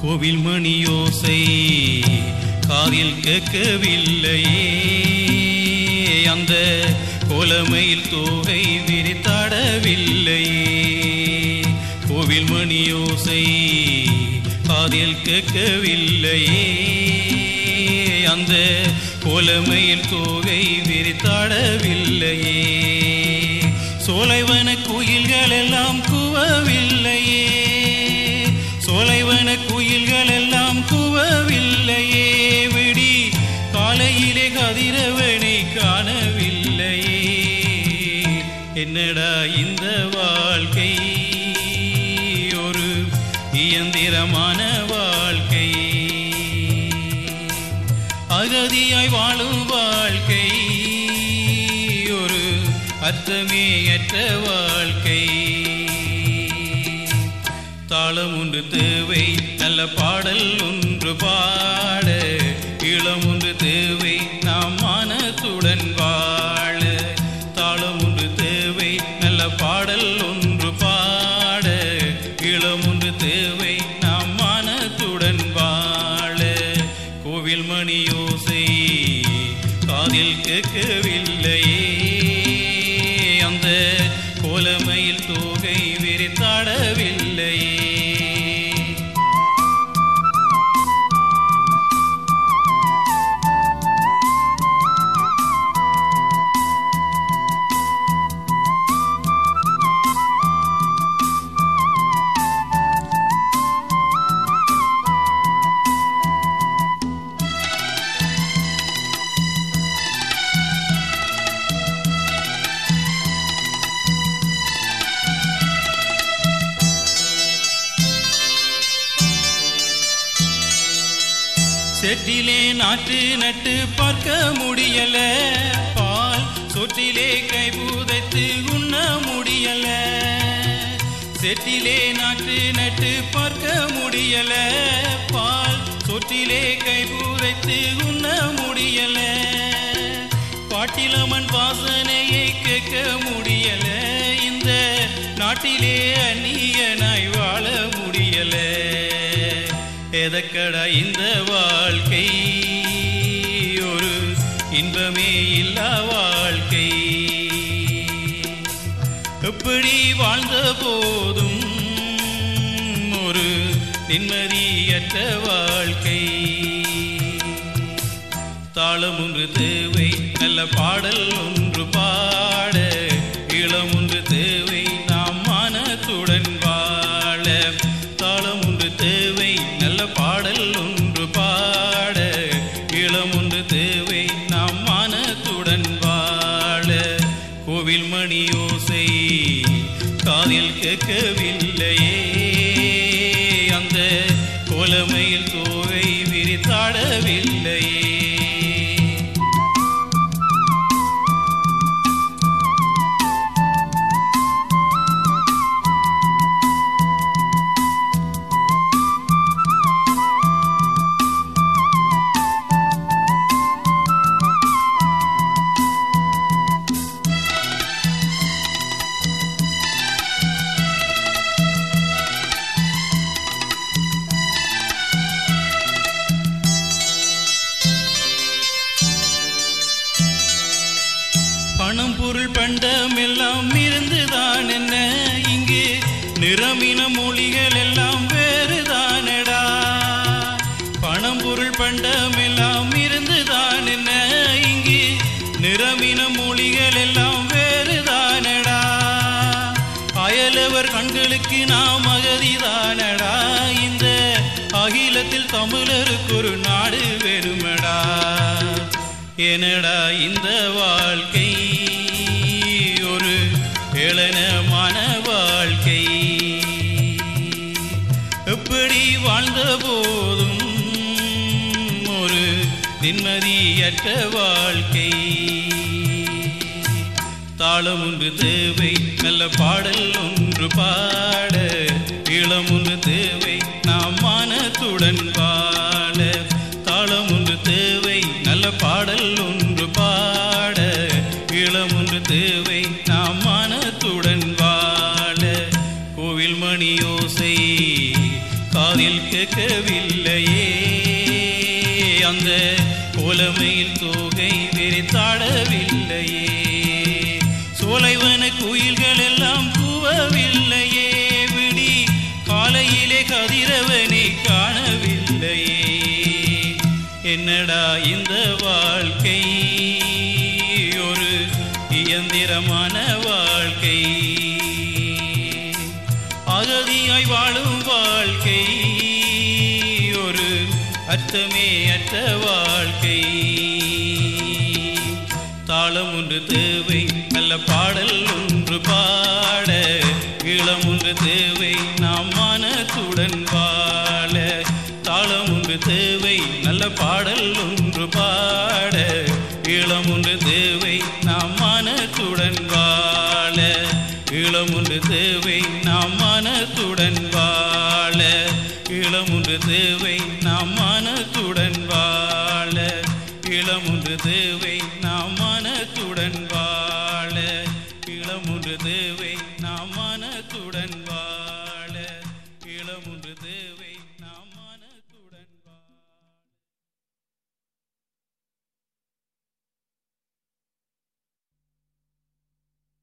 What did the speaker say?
கோவில் மணியோசை காதில் கேட்கவில்லையே அந்த கோலமையில் தோகை விரித்தாடவில்லையே கோவில் மணியோசை காதில் கேட்கவில்லையே அந்த கோலமையில் தோகை விரித்தாடவில்லையே சோலைவன குயில்கள் எல்லாம் கூவவில்லையே சோலைவன குயில்கள் எல்லாம் கூவவில்லையே விடி காலையிலே கதிரவனை காணவில்லையே என்னடா இந்த வாழ்க்கை ஒரு இயந்திரமான வாழ்க்கை அகதியாய் வாழும் வாழ்க்கை ஒரு அர்த்தமே அற்ற வாழ்க்கை தாளம் ஒன்று தேவை நல்ல பாடல் ஒன்று பாட இளம் ஒன்று தேவை நாம் மானத்துடன் வாழ தாளம் ஒன்று தேவை நல்ல பாடல் ஒன்று பாட இளம் ஒன்று தேவை நாம் மானத்துடன் வாழ கோவில் மணியோசை காதில் கேட்கவில்லையே அந்த கோலமையில் தோகை விரித்தாடவில்லையே செட்டிலே நாட்டு நட்டு பார்க்க முடியல பால் சொட்டிலே கை பூதைத்து உண்ண முடியல செட்டிலே நாட்டு நட்டு பார்க்க முடியல பால் சொட்டிலே கை பூதைத்து உண்ண முடியல பாட்டிலமன் வாசனையை கேட்க முடியல இந்த நாட்டிலே அந்நியனாய் வாழ முடியல எதக்கடா இந்த வாழ்க்கை ஒரு இன்பமே இல்லா வாழ்க்கை எப்படி வாழ்ந்த போதும் ஒரு நிம்மதியற்ற வாழ்க்கை தாளம் ஒன்று தேவை நல்ல பாடல் ஒன்று பாட இளம் ஒன்று தேவை நாம் மனத்துடன் வாழ தாளம் ஒன்று தேவை நல்ல பாடல் ஒன்று பாட இளம் ஒன்று தேவை நாம் மனத்துடன் வாழ கோவில் மணியோசை காதில் கேட்கவில்லையே அந்த கோலமையில் தோவை விரித்தாடவில்லையே பணம் பொருள் பண்டம் எல்லாம் இருந்துதான் என்ன இங்கு நிறமின மொழிகள் எல்லாம் வேறுதானடா பணம் பொருள் பண்டம் எல்லாம் இருந்துதான் என்ன இங்கு நிறமின மொழிகள் எல்லாம் வேறுதானடா அயலவர் கண்களுக்கு நாம் அகதிதானடா இந்த அகிலத்தில் தமிழருக்கு ஒரு நாடு வேணுமடா எனடா இந்த வாழ்க்கை ஒரு ஏளனமான வாழ்க்கை எப்படி வாழ்ந்த போதும் ஒரு நிம்மதியற்ற வாழ்க்கை தாளம் ஒன்று தேவை நல்ல பாடல் ஒன்று பாட இளம் ஒன்று தேவை நாம் மானத்துடன் வாழ தாளம் ஒன்று தேவை நல்ல பாடல் ஒன்று பாட இளம் ஒன்று தேவை நாம் மானத்துடன் வாழ கோவில் மணியோசை காதில் கேட்கவில்லை இளமையில் தோகை விரித்தாடவில்லையே சோலைவன குயில்கள் எல்லாம் கூவவில்லையே விடி காலையிலே கதிரவனை காணவில்லையே என்னடா இந்த வாழ்க்கை ஒரு இயந்திரமான வாழ்க்கை அகதியாய் வாழும் வாழ்க்கை ஒரு அர்த்தமே அற்ற வாழ்க்கை தாளம் ஒன்று தேவை நல்ல பாடல் ஒன்று பாட இளம் ஒன்று தேவை நாம் மனத்துடன் வாழ தாளம் ஒன்று தேவை நல்ல பாடல் ஒன்று பாட இளம் ஒன்று தேவை நாம் மனத்துடன் வாழ இளம் ஒன்று தேவை நாம் மனத்துடன் வாழ இளம் ஒன்று தேவை நாம் மனத்துடன் வாழ இளம் ஒன்று தேவை நாம் மனத்துடன் வாழ இளம் ஒன்று தேவை நாம் மனத்துடன்